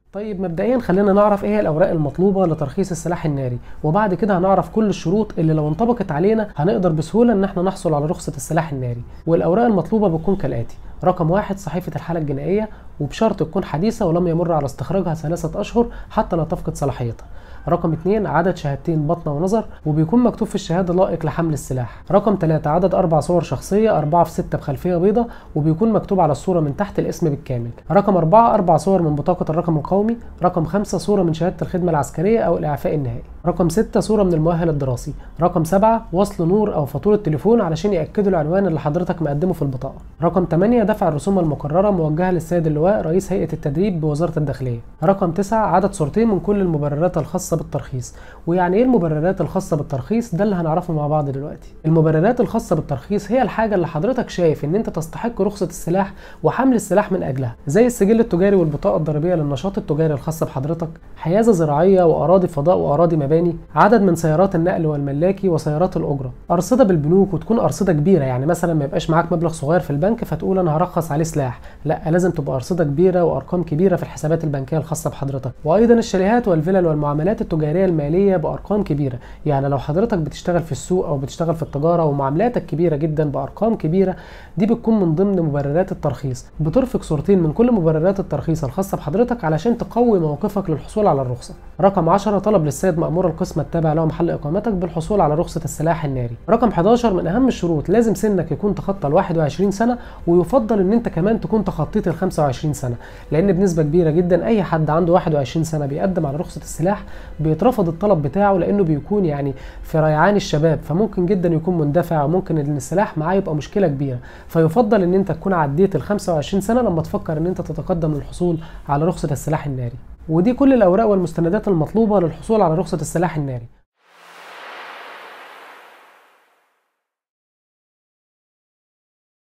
طيب مبدئيا خلينا نعرف ايه هي الاوراق المطلوبه لترخيص السلاح الناري وبعد كده هنعرف كل الشروط اللي لو انطبقت علينا هنقدر بسهوله ان احنا نحصل على رخصه السلاح الناري والاوراق المطلوبه بتكون كالاتي رقم واحد صحيفة الحالة الجنائية وبشرط تكون حديثة ولم يمر على استخراجها ثلاثة أشهر حتى لا تفقد صلاحيتها رقم اتنين عدد شهادتين بطنة ونظر وبيكون مكتوب في الشهادة لائق لحمل السلاح رقم تلاتة عدد أربع صور شخصية أربعة في ستة بخلفية بيضة وبيكون مكتوب على الصورة من تحت الاسم بالكامل رقم أربعة أربع صور من بطاقة الرقم القومي رقم خمسة صورة من شهادة الخدمة العسكرية أو الإعفاء النهائي رقم ستة صورة من المؤهل الدراسي رقم سبعة وصل نور أو فاتورة تليفون علشان يأكدوا العنوان اللي حضرتك مقدمه في البطاقة رقم 8 دفع الرسوم المقررة موجهة للسيد اللواء رئيس هيئة التدريب بوزارة الداخلية رقم 9 عدد صورتين من كل المبررات الخاصة بالترخيص ويعني ايه المبررات الخاصة بالترخيص ده اللي هنعرفه مع بعض دلوقتي المبررات الخاصة بالترخيص هي الحاجة اللي حضرتك شايف ان انت تستحق رخصة السلاح وحمل السلاح من اجلها زي السجل التجاري والبطاقة الضريبية للنشاط التجاري الخاص بحضرتك حيازة زراعية واراضي فضاء واراضي مباني عدد من سيارات النقل والملاكي وسيارات الاجرة ارصدة بالبنوك وتكون ارصدة كبيرة يعني مثلا ما يبقاش معاك مبلغ صغير في البنك فتقول انا هرخص عليه سلاح لا لازم تبقى ارصده كبيره وارقام كبيره في الحسابات البنكيه الخاصه بحضرتك وايضا الشاليهات والفلل والمعاملات التجاريه الماليه بارقام كبيره يعني لو حضرتك بتشتغل في السوق او بتشتغل في التجاره ومعاملاتك كبيره جدا بارقام كبيره دي بتكون من ضمن مبررات الترخيص بترفق صورتين من كل مبررات الترخيص الخاصه بحضرتك علشان تقوي موقفك للحصول على الرخصه رقم 10 طلب للسيد مأمور القسم التابع له محل اقامتك بالحصول على رخصه السلاح الناري رقم 11 من اهم الشروط لازم سنك يكون تخطى ال 21 سنه ويفضل ان انت كمان تكون تخطيت ال 25 سنه لان بنسبه كبيره جدا اي حد عنده 21 سنه بيقدم على رخصه السلاح بيترفض الطلب بتاعه لانه بيكون يعني في ريعان الشباب فممكن جدا يكون مندفع وممكن ان السلاح معاه يبقى مشكله كبيره فيفضل ان انت تكون عديت ال 25 سنه لما تفكر ان انت تتقدم للحصول على رخصه السلاح الناري ودي كل الاوراق والمستندات المطلوبه للحصول على رخصه السلاح الناري